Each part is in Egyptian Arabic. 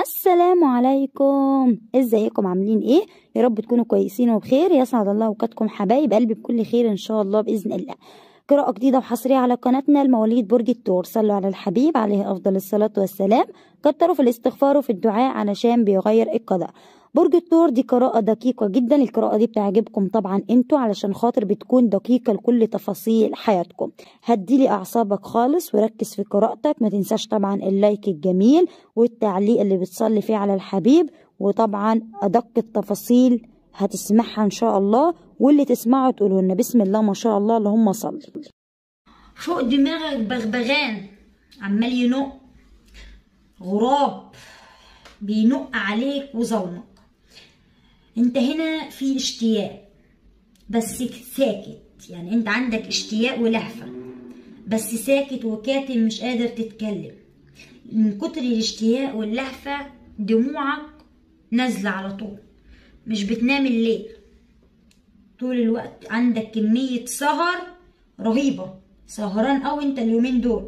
السلام عليكم ازيكم عاملين ايه يا رب تكونوا كويسين وبخير يسعد الله اوقاتكم حبايب قلبي بكل خير ان شاء الله باذن الله قراءة جديدة وحصرية على قناتنا المواليد برج الثور صلوا على الحبيب عليه أفضل الصلاة والسلام كتروا في الاستغفار وفي الدعاء علشان بيغير القضاء برج الثور دي قراءة دقيقة جدا القراءة دي بتعجبكم طبعا انتوا علشان خاطر بتكون دقيقة لكل تفاصيل حياتكم هديلي أعصابك خالص وركز في قراءتك ما تنساش طبعا اللايك الجميل والتعليق اللي بتصلي فيه على الحبيب وطبعا أدق التفاصيل هتسمعها إن شاء الله واللي تسمعه تقولوا لنا بسم الله ما شاء الله اللهم صل فوق دماغك بغبغان عمال ينق غراب بينق عليك وظلمك انت هنا في اشتياق بس ساكت يعني انت عندك اشتياق ولهفة بس ساكت وكاتم مش قادر تتكلم من كتر الاشتياق واللهفة دموعك نازلة على طول مش بتنام الليل طول الوقت عندك كمية سهر رهيبة سهران أو انت اليومين دول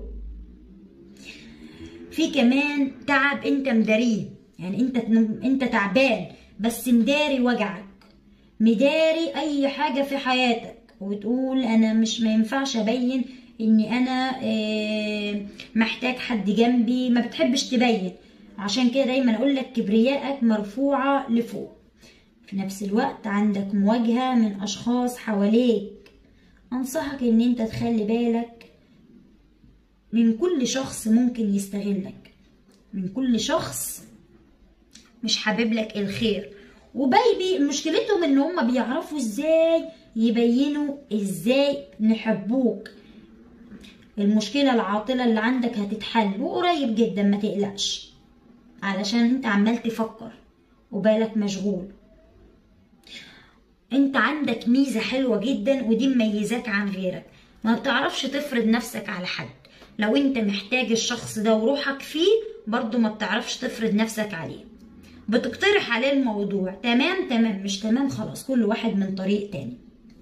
في كمان تعب انت مداريه يعني انت انت تعبان بس مداري وجعك مداري اي حاجة في حياتك وتقول انا مش ما ينفعش ابين اني انا اه محتاج حد جنبي ما بتحبش تبين عشان كده دايما اقول لك كبريائك مرفوعة لفوق في نفس الوقت عندك مواجهة من اشخاص حواليك انصحك ان انت تخلي بالك من كل شخص ممكن يستغلك من كل شخص مش حابب لك الخير وبايبي مشكلتهم ان هم بيعرفوا ازاي يبينوا ازاي نحبوك المشكلة العاطلة اللي عندك هتتحل وقريب جدا ما تقلقش علشان انت عمال تفكر وبالك مشغول انت عندك ميزة حلوة جدا ودي مميزاك عن غيرك ما بتعرفش تفرض نفسك على حد لو انت محتاج الشخص ده وروحك فيه برضو ما بتعرفش تفرض نفسك عليه بتقترح عليه الموضوع تمام تمام مش تمام خلاص كل واحد من طريق تاني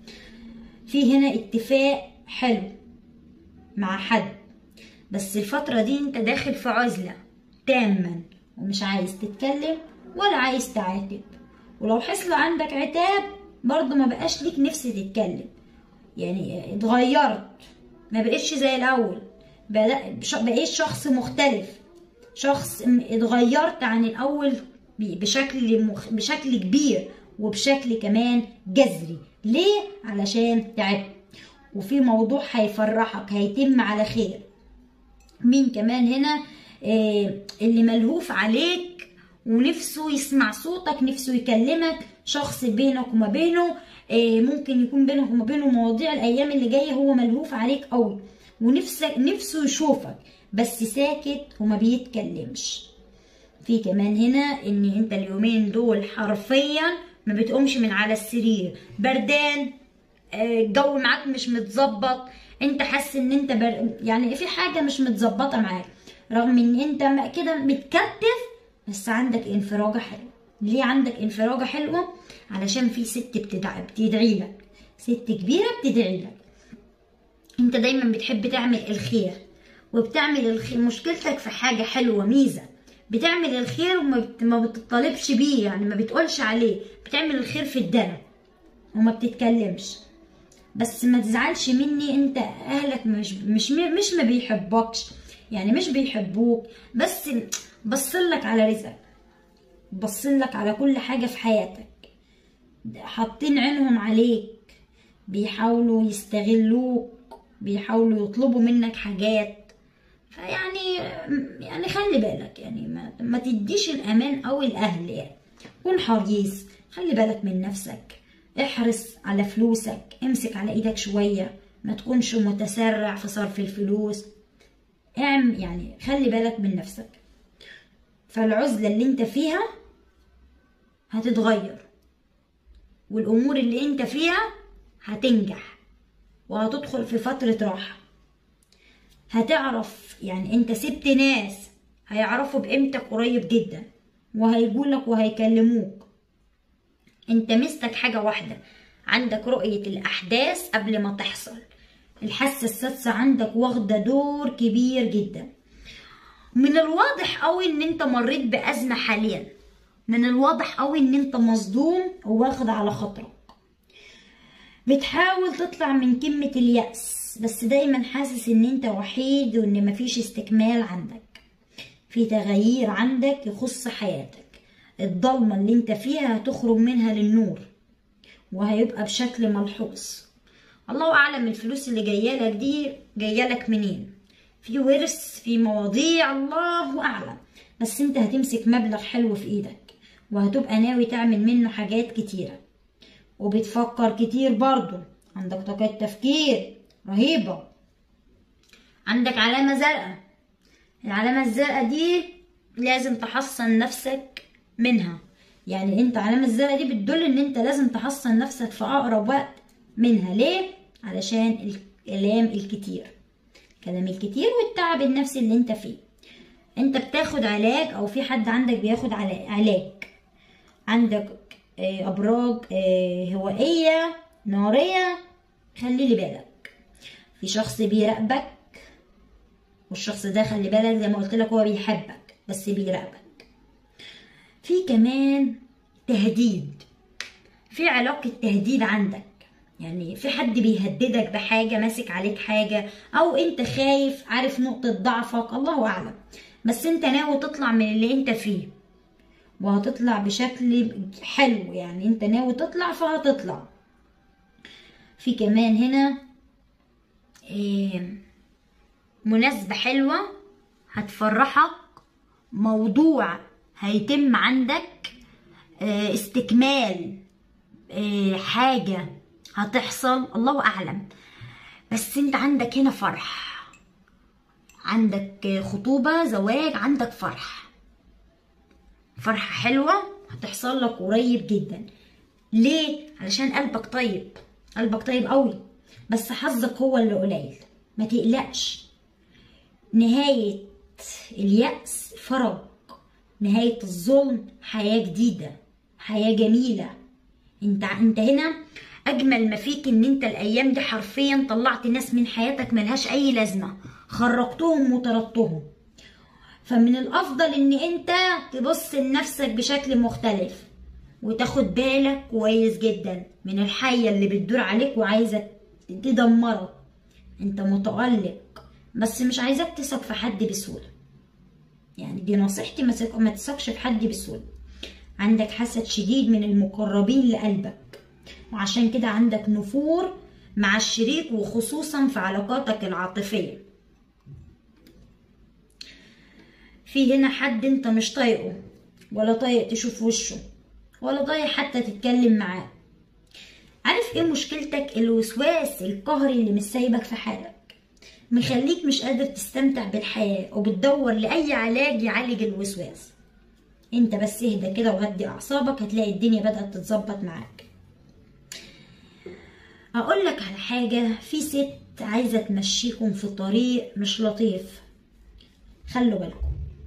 في هنا اتفاق حلو مع حد بس الفترة دي انت داخل في عزلة تاما ومش عايز تتكلم ولا عايز تعاتب ولو حصل عندك عتاب برضو ما بقاش ليك نفس تتكلم يعني اتغيرت ما بقتش زي الاول بقيت شخص مختلف شخص اتغيرت عن الاول بشكل مخ... بشكل كبير وبشكل كمان جذري ليه علشان تعبت وفي موضوع هيفرحك هيتم على خير مين كمان هنا آه اللي ملهوف عليك ونفسه يسمع صوتك نفسه يكلمك شخص بينك وما بينه آه ممكن يكون بينك وما بينه مواضيع الايام اللي جايه هو ملهوف عليك قوي ونفسك نفسه يشوفك بس ساكت وما بيتكلمش في كمان هنا ان انت اليومين دول حرفيا ما بتقومش من على السرير بردان الجو معاك مش متظبط انت حاسس ان انت بر... يعني في حاجه مش متظبطه معاك رغم ان انت كده متكتف بس عندك انفراجه حلوه ليه عندك انفراجه حلوه علشان في ست بتدعي بتدعي لك ست كبيره بتدعي لك انت دايما بتحب تعمل الخير وبتعمل الخير مشكلتك في حاجه حلوه ميزه بتعمل الخير وما بتطالبش بيه يعني ما بتقولش عليه بتعمل الخير في الدرع وما بتتكلمش بس ما تزعلش مني انت اهلك مش مش مش ما بيحبكش يعني مش بيحبوك بس بصلك على رزقك بصلك على كل حاجة في حياتك حاطين عينهم عليك بيحاولوا يستغلوك بيحاولوا يطلبوا منك حاجات فيعني يعني خلي بالك يعني ما, ما تديش الامان او الاهل يعني كن حريص خلي بالك من نفسك احرص على فلوسك امسك على ايدك شوية ما تكونش متسرع في صرف الفلوس اعم يعني خلي بالك من نفسك فالعزلة اللي انت فيها هتتغير والامور اللي انت فيها هتنجح وهتدخل في فترة راحة هتعرف يعني انت سبت ناس هيعرفوا بقيمتك قريب جدا وهيجولك وهيكلموك انت مستك حاجة واحدة عندك رؤية الأحداث قبل ما تحصل الحاسة السادسة عندك واخدة دور كبير جدا من الواضح قوي ان انت مريت بازمه حاليا من الواضح قوي ان انت مصدوم وواخد على خاطرك بتحاول تطلع من كلمة اليأس بس دايما حاسس ان انت وحيد وان مفيش استكمال عندك في تغيير عندك يخص حياتك الضلمة اللي انت فيها هتخرج منها للنور وهيبقى بشكل ملحوظ الله اعلم الفلوس اللي جايه لك دي جايه لك منين في ورث في مواضيع الله اعلم بس انت هتمسك مبلغ حلو في ايدك وهتبقى ناوي تعمل منه حاجات كتيره وبتفكر كتير برضو عندك طاقة تفكير رهيبة عندك علامة زرقاء العلامة الزرقاء دي لازم تحصن نفسك منها يعني انت العلامة الزرقاء دي بتدل ان انت لازم تحصن نفسك في اقرب وقت منها ليه؟ علشان الكلام الكتير الكلام الكتير والتعب النفسي اللي انت فيه انت بتاخد علاج او في حد عندك بياخد علاج عندك ابراج هوائيه ناريه خلي لي بالك في شخص بيراقبك والشخص ده خلي بالك زي ما قلت لك هو بيحبك بس بيراقبك في كمان تهديد في علاقه تهديد عندك يعني في حد بيهددك بحاجه ماسك عليك حاجه او انت خايف عارف نقطه ضعفك الله اعلم بس انت ناوي تطلع من اللي انت فيه وهتطلع بشكل حلو يعني انت ناوي تطلع فهتطلع في كمان هنا ايه مناسبة حلوة هتفرحك موضوع هيتم عندك اه استكمال اه حاجة هتحصل الله أعلم بس انت عندك هنا فرح عندك خطوبة زواج عندك فرح فرحة حلوة هتحصل لك قريب جدا ليه؟ علشان قلبك طيب قلبك طيب قوي بس حظك هو اللي قليل ما تقلقش نهاية اليأس فرج نهاية الظلم حياة جديدة حياة جميلة انت انت هنا اجمل ما فيك ان انت الايام دي حرفيا طلعت ناس من حياتك ملهاش اي لازمة خرجتهم وطردتهم فمن الافضل ان انت تبص لنفسك بشكل مختلف وتاخد بالك كويس جدا من الحية اللي بتدور عليك وعايزة تدمرك انت متألق بس مش عايزك تثق في حد بسهولة يعني دي نصيحتي ما تثقش في حد بسهولة عندك حسد شديد من المقربين لقلبك وعشان كده عندك نفور مع الشريك وخصوصا في علاقاتك العاطفيه في هنا حد انت مش طايقه ولا طايق تشوف وشه ولا طايق حتى تتكلم معاه عارف ايه مشكلتك الوسواس القهري اللي مش سايبك في حالك مخليك مش قادر تستمتع بالحياة وبتدور لأي علاج يعالج الوسواس انت بس اهدى كده وهدي اعصابك هتلاقي الدنيا بدأت تتظبط معاك اقول لك على حاجة في ست عايزة تمشيكم في طريق مش لطيف خلوا بالكم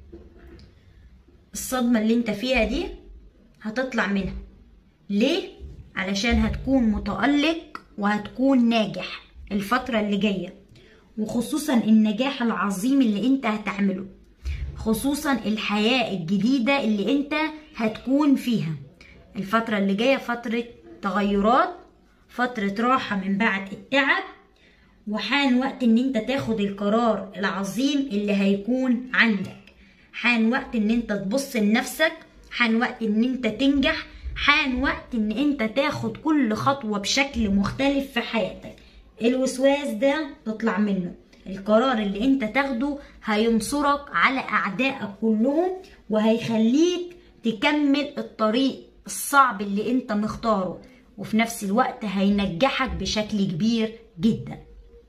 الصدمة اللي انت فيها دي هتطلع منها ليه؟ علشان هتكون متألق وهتكون ناجح الفترة اللي جاية وخصوصا النجاح العظيم اللي انت هتعمله خصوصا الحياة الجديدة اللي انت هتكون فيها الفترة اللي جاية فترة تغيرات فترة راحة من بعد التعب وحان وقت ان انت تاخد القرار العظيم اللي هيكون عندك حان وقت ان انت تبص لنفسك حان وقت ان انت تنجح حان وقت ان انت تاخد كل خطوة بشكل مختلف في حياتك الوسواس ده تطلع منه القرار اللي انت تاخده هينصرك على اعدائك كلهم وهيخليك تكمل الطريق الصعب اللي انت مختاره وفي نفس الوقت هينجحك بشكل كبير جدا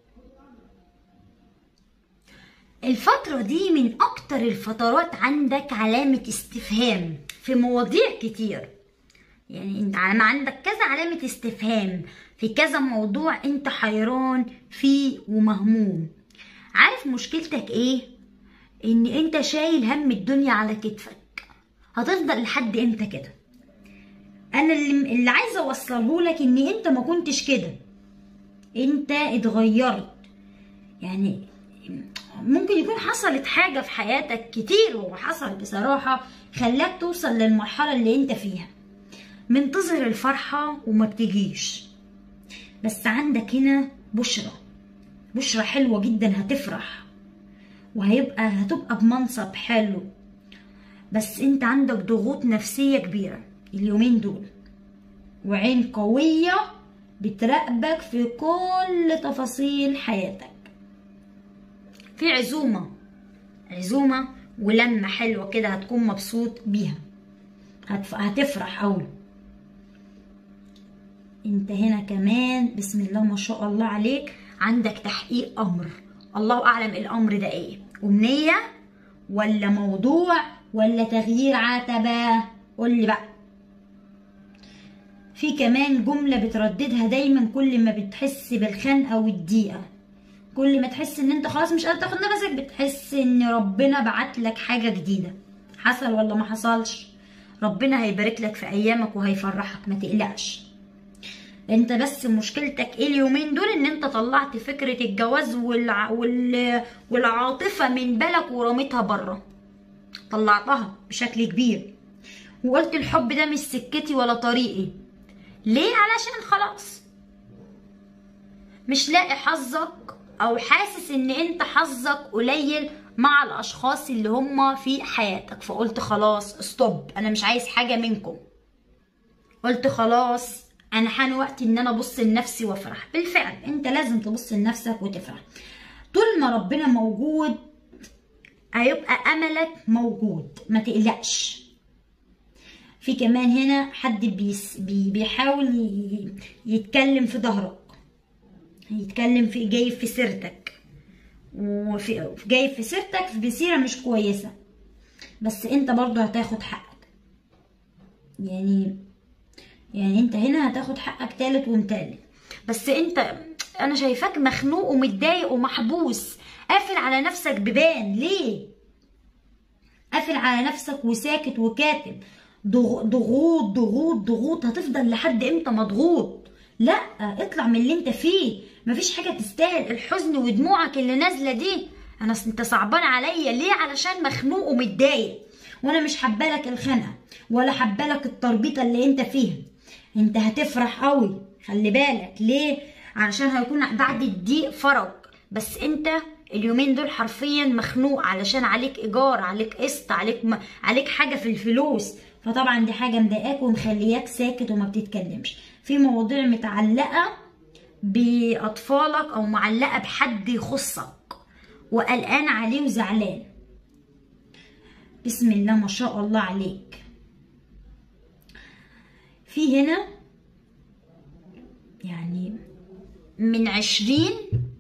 الفترة دي من أكتر الفترات عندك علامة استفهام في مواضيع كتير يعني انت ما عندك كذا علامة استفهام في كذا موضوع انت حيران فيه ومهموم عارف مشكلتك ايه ان انت شايل هم الدنيا على كتفك هتفضل لحد امتى كده انا اللي, اللي عايزه اوصله لك ان انت ما كنتش كده انت اتغيرت يعني ممكن يكون حصلت حاجة في حياتك كتير وحصل بصراحة خلاك توصل للمرحلة اللي انت فيها منتظر الفرحة وما بتجيش بس عندك هنا بشرة بشرة حلوة جدا هتفرح وهيبقى هتبقى بمنصب حلو بس انت عندك ضغوط نفسية كبيرة اليومين دول وعين قوية بتراقبك في كل تفاصيل حياتك في عزومة عزومة ولمة حلوة كده هتكون مبسوط بيها هتف... هتفرح أوي انت هنا كمان بسم الله ما شاء الله عليك عندك تحقيق أمر الله أعلم الأمر ده ايه أمنية ولا موضوع ولا تغيير عتبة قولي بقى في كمان جملة بترددها دايما كل ما بتحس بالخنقة والضيقة كل ما تحس ان انت خلاص مش قادر تاخد نفسك بتحس ان ربنا بعت لك حاجة جديدة حصل ولا ما حصلش ربنا هيبارك لك في ايامك وهيفرحك ما تقلقش انت بس مشكلتك ايه اليومين دول ان انت طلعت فكرة الجواز والع... وال... والعاطفة من بالك ورميتها بره طلعتها بشكل كبير وقلت الحب ده مش سكتي ولا طريقي ليه علشان خلاص مش لاقي حظك او حاسس ان انت حظك قليل مع الاشخاص اللي هم في حياتك فقلت خلاص ستوب انا مش عايز حاجه منكم قلت خلاص انا حان وقت ان انا ابص لنفسي وافرح بالفعل انت لازم تبص لنفسك وتفرح طول ما ربنا موجود هيبقى املك موجود ما تقلقش في كمان هنا حد بيس بي بيحاول يتكلم في ظهرك يتكلم في جايب في سيرتك وفي جايب في سيرتك بسيرة مش كويسة بس انت برضو هتاخد حقك يعني يعني انت هنا هتاخد حقك تالت ومتالت بس انت انا شايفاك مخنوق ومتضايق ومحبوس قافل على نفسك ببان ليه قافل على نفسك وساكت وكاتب ضغوط ضغوط ضغوط هتفضل لحد امتى مضغوط لا اطلع من اللي انت فيه مفيش حاجه تستاهل الحزن ودموعك اللي نازله دي انا انت صعبان عليا ليه علشان مخنوق ومتضايق وانا مش حبالك الخنقه ولا حبالك التربيطه اللي انت فيها انت هتفرح قوي خلي بالك ليه علشان هيكون بعد الضيق فرج بس انت اليومين دول حرفيا مخنوق علشان عليك ايجار عليك قسط عليك م... عليك حاجه في الفلوس فطبعا دي حاجه مضايقاك ومخلياك ساكت وما بتتكلمش في مواضيع متعلقه باطفالك او معلقه بحد يخصك وقلقان عليه وزعلان بسم الله ما شاء الله عليك في هنا يعني من عشرين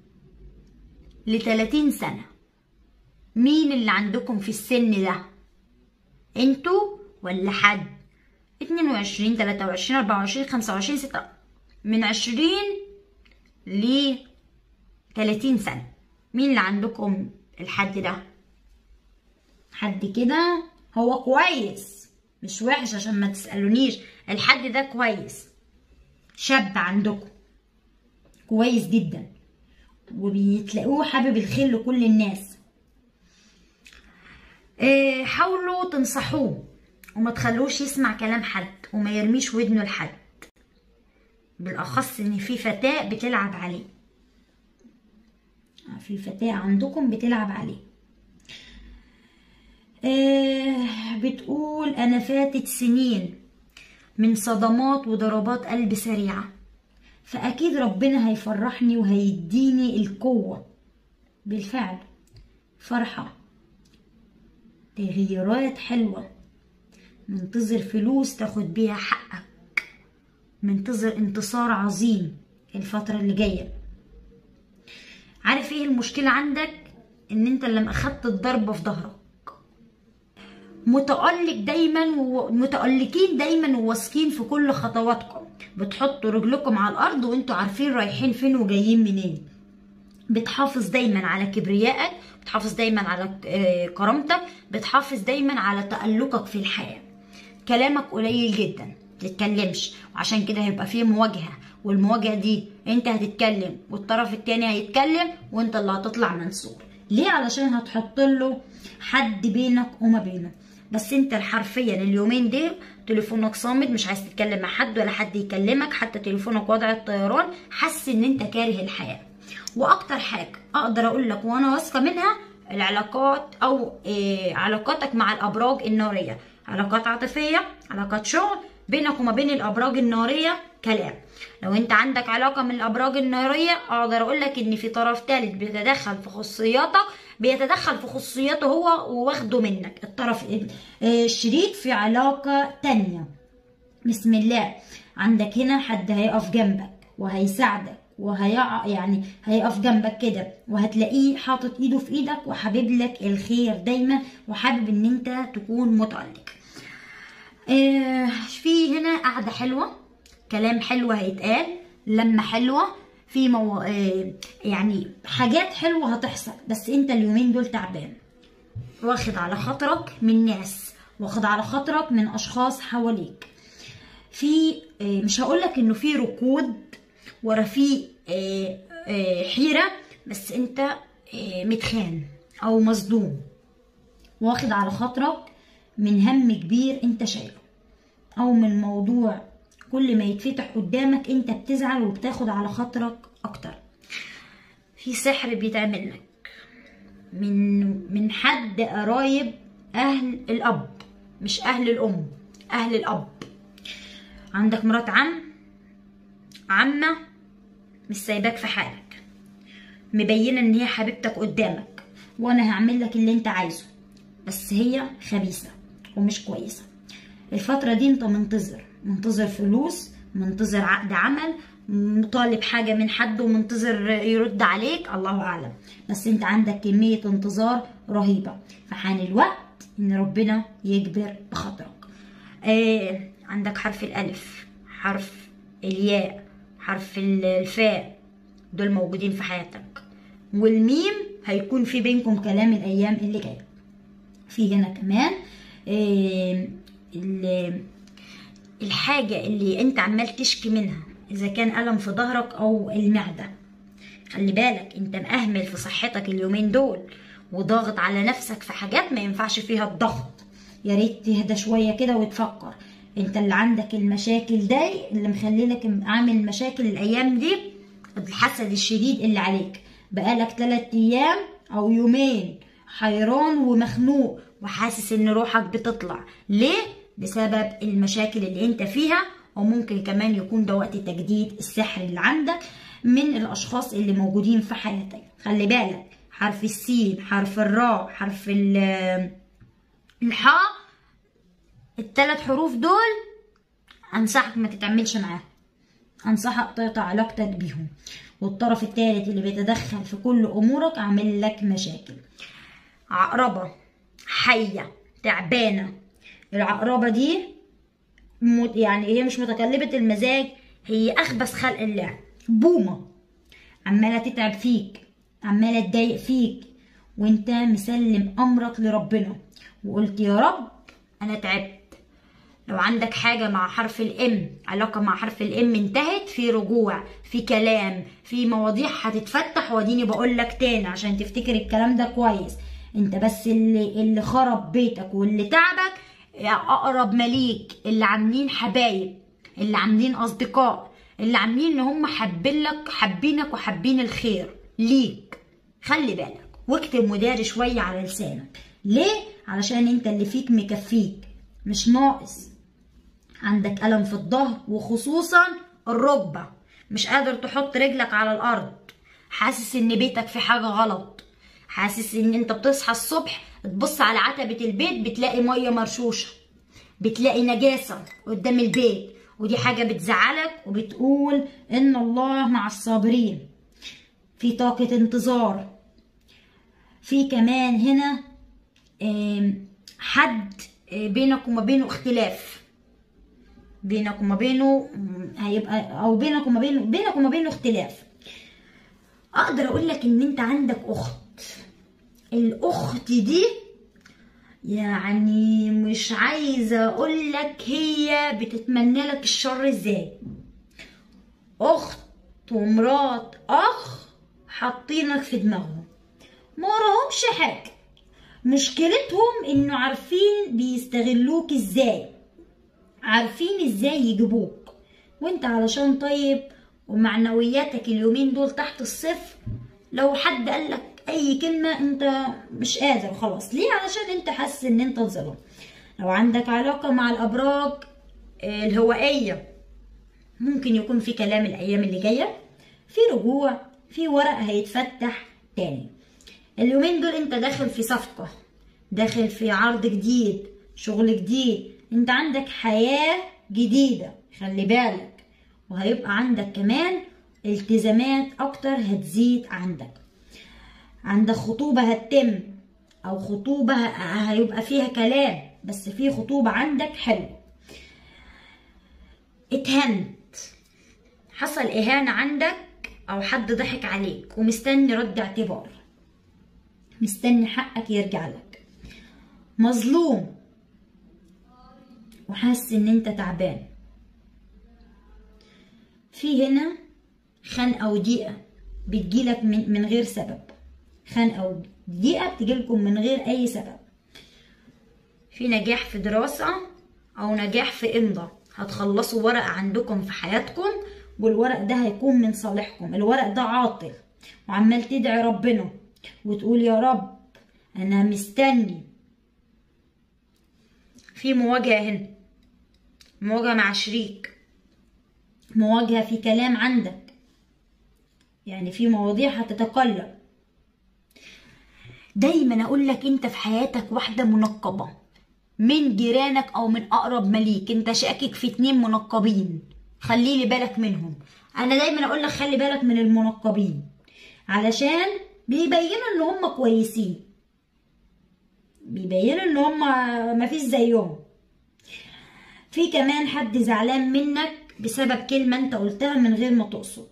لتلاتين سنة مين اللي عندكم في السن ده انتوا ولا حد اتنين وعشرين تلاتة وعشرين اربعة وعشرين خمسة وعشرين ستة من عشرين ل 30 سنة مين اللي عندكم الحد ده حد كده هو كويس مش وحش عشان ما تسألونيش الحد ده كويس شاب عندكم كويس جدا وبيتلاقوه حابب الخير لكل الناس اه حاولوا تنصحوه وما تخلوش يسمع كلام حد وما يرميش ودنه لحد بالاخص ان في فتاه بتلعب عليه في فتاه عندكم بتلعب عليه آه بتقول انا فاتت سنين من صدمات وضربات قلب سريعه فاكيد ربنا هيفرحني وهيديني القوه بالفعل فرحه تغييرات حلوه منتظر فلوس تاخد بيها حقك منتظر انتصار عظيم الفترة اللي جاية عارف ايه المشكلة عندك ان انت لما اخدت الضربة في ظهرك متألق دايما ومتألقين دايما وواثقين في كل خطواتكم بتحطوا رجلكم على الارض وانتوا عارفين رايحين فين وجايين منين بتحافظ دايما على كبريائك بتحافظ دايما على كرامتك بتحافظ دايما على تألقك في الحياة كلامك قليل جدا تتكلمش وعشان كده هيبقى فيه مواجهة والمواجهة دي انت هتتكلم والطرف التاني هيتكلم وانت اللي هتطلع منصور ليه علشان هتحط له حد بينك وما بينه بس انت حرفيا اليومين دول تليفونك صامت مش عايز تتكلم مع حد ولا حد يكلمك حتى تليفونك وضع الطيران حاسس ان انت كاره الحياه واكتر حاجه اقدر اقول لك وانا واثقه منها العلاقات او إيه علاقاتك مع الابراج الناريه علاقات عاطفيه علاقات شغل بينك وما بين الابراج الناريه كلام لو انت عندك علاقه من الابراج الناريه اقدر اقول لك ان في طرف ثالث بيتدخل في خصوصياتك بيتدخل في خصوصياته هو وواخده منك الطرف الشريك في علاقه تانية بسم الله عندك هنا حد هيقف جنبك وهيساعدك وهيقع يعني هيقف جنبك كده وهتلاقيه حاطط ايده في ايدك وحابب لك الخير دايما وحابب ان انت تكون متألق آه في هنا قعدة حلوة كلام حلو هيتقال لما حلوة في مو... آه يعني حاجات حلوة هتحصل بس انت اليومين دول تعبان واخد على خاطرك من ناس واخد على خاطرك من اشخاص حواليك في آه مش هقولك انه في ركود ورا في حيرة بس انت متخان او مصدوم واخد على خاطرك من هم كبير انت شايله او من موضوع كل ما يتفتح قدامك انت بتزعل وبتاخد على خاطرك اكتر في سحر بيتعمل لك من من حد قرايب اهل الاب مش اهل الام اهل الاب عندك مرات عم عمه مش سايباك في حالك مبينه ان هي حبيبتك قدامك وانا هعمل لك اللي انت عايزه بس هي خبيثه ومش كويسه الفتره دي انت منتظر منتظر فلوس منتظر عقد عمل مطالب حاجه من حد ومنتظر يرد عليك الله اعلم بس انت عندك كميه انتظار رهيبه فحان الوقت ان ربنا يجبر بخاطرك آه عندك حرف الالف حرف الياء حرف الفاء دول موجودين في حياتك والميم هيكون في بينكم كلام الايام اللي جايه في هنا كمان الحاجه اللي انت عمال تشكي منها اذا كان الم في ظهرك او المعده خلي بالك انت مأهمل في صحتك اليومين دول وضاغط على نفسك في حاجات ما ينفعش فيها الضغط يا ريت تهدى شويه كده وتفكر انت اللي عندك المشاكل ده اللي مخلي لك عامل مشاكل الايام دي الحسد الشديد اللي عليك بقالك تلات ايام او يومين حيران ومخنوق وحاسس ان روحك بتطلع ليه بسبب المشاكل اللي انت فيها وممكن كمان يكون ده وقت تجديد السحر اللي عندك من الاشخاص اللي موجودين في حياتك خلي بالك حرف السين حرف الراء حرف الحاء الثلاث حروف دول انصحك ما تتعملش معاهم انصحك تقطع علاقتك بيهم والطرف الثالث اللي بيتدخل في كل امورك عامل لك مشاكل عقربه حيه تعبانه العقربه دي يعني هي مش متقلبه المزاج هي اخبث خلق الله بومه عماله تتعب فيك عماله تضايق فيك وانت مسلم امرك لربنا وقلت يا رب انا تعبت لو عندك حاجة مع حرف الام علاقة مع حرف الام انتهت في رجوع في كلام في مواضيع هتتفتح واديني بقول لك تاني عشان تفتكر الكلام ده كويس انت بس اللي اللي خرب بيتك واللي تعبك اقرب مليك اللي عاملين حبايب اللي عاملين اصدقاء اللي عاملين ان هم حابين لك حابينك وحابين الخير ليك خلي بالك واكتب مداري شوية على لسانك ليه علشان انت اللي فيك مكفيك مش ناقص عندك ألم في الظهر وخصوصا الركبة مش قادر تحط رجلك على الأرض حاسس إن بيتك في حاجة غلط حاسس إن أنت بتصحى الصبح تبص على عتبة البيت بتلاقي مية مرشوشة بتلاقي نجاسة قدام البيت ودي حاجة بتزعلك وبتقول إن الله مع الصابرين في طاقة انتظار في كمان هنا حد بينك وما بينه اختلاف بينك وما بينه هيبقى او بينك وما بينه بينك وما بينه اختلاف اقدر اقول لك ان انت عندك اخت الاخت دي يعني مش عايزه اقول لك هي بتتمنى لك الشر ازاي اخت ومرات اخ حاطينك في دماغهم ما وراهمش حاجة مشكلتهم انه عارفين بيستغلوك ازاي عارفين ازاي يجيبوك وانت علشان طيب ومعنوياتك اليومين دول تحت الصفر لو حد قالك اي كلمة انت مش قادر خلاص ليه علشان انت حاسس ان انت ظلم لو عندك علاقة مع الابراج الهوائية ممكن يكون في كلام الايام اللي جاية في رجوع في ورق هيتفتح تاني اليومين دول انت داخل في صفقة داخل في عرض جديد شغل جديد انت عندك حياة جديدة خلي بالك وهيبقى عندك كمان التزامات اكتر هتزيد عندك عندك خطوبة هتتم او خطوبة هيبقى فيها كلام بس في خطوبة عندك حلو اتهنت حصل اهانة عندك او حد ضحك عليك ومستني رد اعتبار مستني حقك يرجع لك مظلوم وحاسس ان انت تعبان في هنا خنقة وضيقة بتجيلك من, من غير سبب خنقة وضيقة بتجيلكم من غير أي سبب في نجاح في دراسة أو نجاح في إمضة هتخلصوا ورق عندكم في حياتكم والورق ده هيكون من صالحكم الورق ده عاطل وعمال تدعي ربنا وتقول يا رب أنا مستني في مواجهة هنا مواجهة مع شريك مواجهة في كلام عندك يعني في مواضيع هتتقلب دايما اقول لك انت في حياتك واحدة منقبة من جيرانك او من اقرب مليك انت شاكك في اتنين منقبين خليلي بالك منهم انا دايما اقول لك خلي بالك من المنقبين علشان بيبينوا ان هم كويسين بيبينوا ان هم مفيش زيهم في كمان حد زعلان منك بسبب كلمة انت قلتها من غير ما تقصد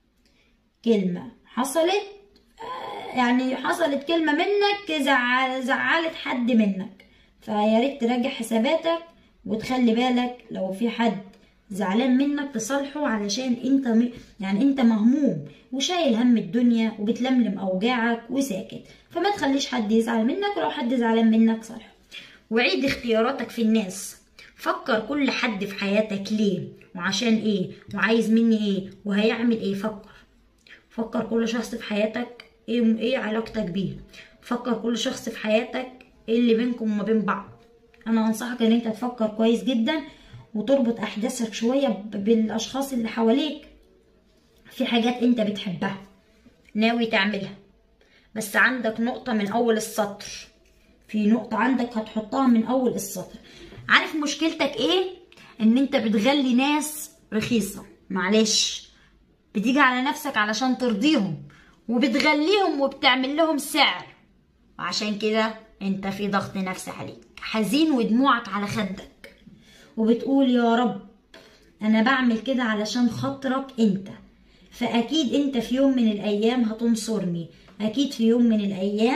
كلمة حصلت يعني حصلت كلمة منك زعل زعلت حد منك فيا ريت تراجع حساباتك وتخلي بالك لو في حد زعلان منك تصالحه علشان انت م... يعني انت مهموم وشايل هم الدنيا وبتلملم اوجاعك وساكت فما تخليش حد يزعل منك ولو حد زعلان منك صالحه وعيد اختياراتك في الناس فكر كل حد في حياتك ليه وعشان ايه وعايز مني ايه وهيعمل ايه فكر فكر كل شخص في حياتك ايه ايه علاقتك بيه فكر كل شخص في حياتك ايه اللي بينكم وما بين بعض انا انصحك ان انت تفكر كويس جدا وتربط احداثك شويه بالاشخاص اللي حواليك في حاجات انت بتحبها ناوي تعملها بس عندك نقطة من أول السطر في نقطة عندك هتحطها من أول السطر عارف مشكلتك ايه؟ ان انت بتغلي ناس رخيصة معلش بتيجي على نفسك علشان ترضيهم وبتغليهم وبتعمل لهم سعر وعشان كده انت في ضغط نفسي عليك حزين ودموعك على خدك وبتقول يا رب انا بعمل كده علشان خاطرك انت فاكيد انت في يوم من الايام هتنصرني اكيد في يوم من الايام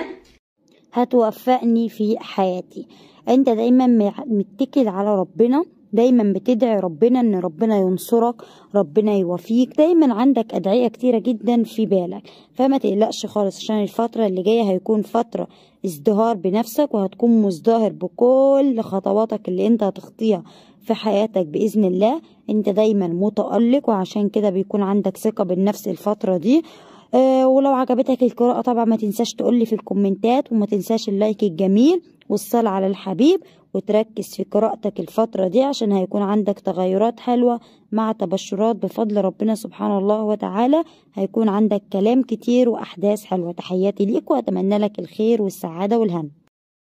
هتوفقني في حياتي انت دايما متكل على ربنا دايما بتدعي ربنا ان ربنا ينصرك ربنا يوفيك دايما عندك ادعية كتيرة جدا في بالك فما تقلقش خالص عشان الفترة اللي جاية هيكون فترة ازدهار بنفسك وهتكون مزدهر بكل خطواتك اللي انت هتخطيها في حياتك بإذن الله انت دايما متألق وعشان كده بيكون عندك ثقة بالنفس الفترة دي أه ولو عجبتك القراءة طبعا ما تنساش تقولي في الكومنتات وما تنساش اللايك الجميل والصلاة على الحبيب وتركز في قراءتك الفترة دي عشان هيكون عندك تغيرات حلوة مع تبشرات بفضل ربنا سبحانه الله وتعالى هيكون عندك كلام كتير وأحداث حلوة تحياتي ليك وأتمنى لك الخير والسعادة والهم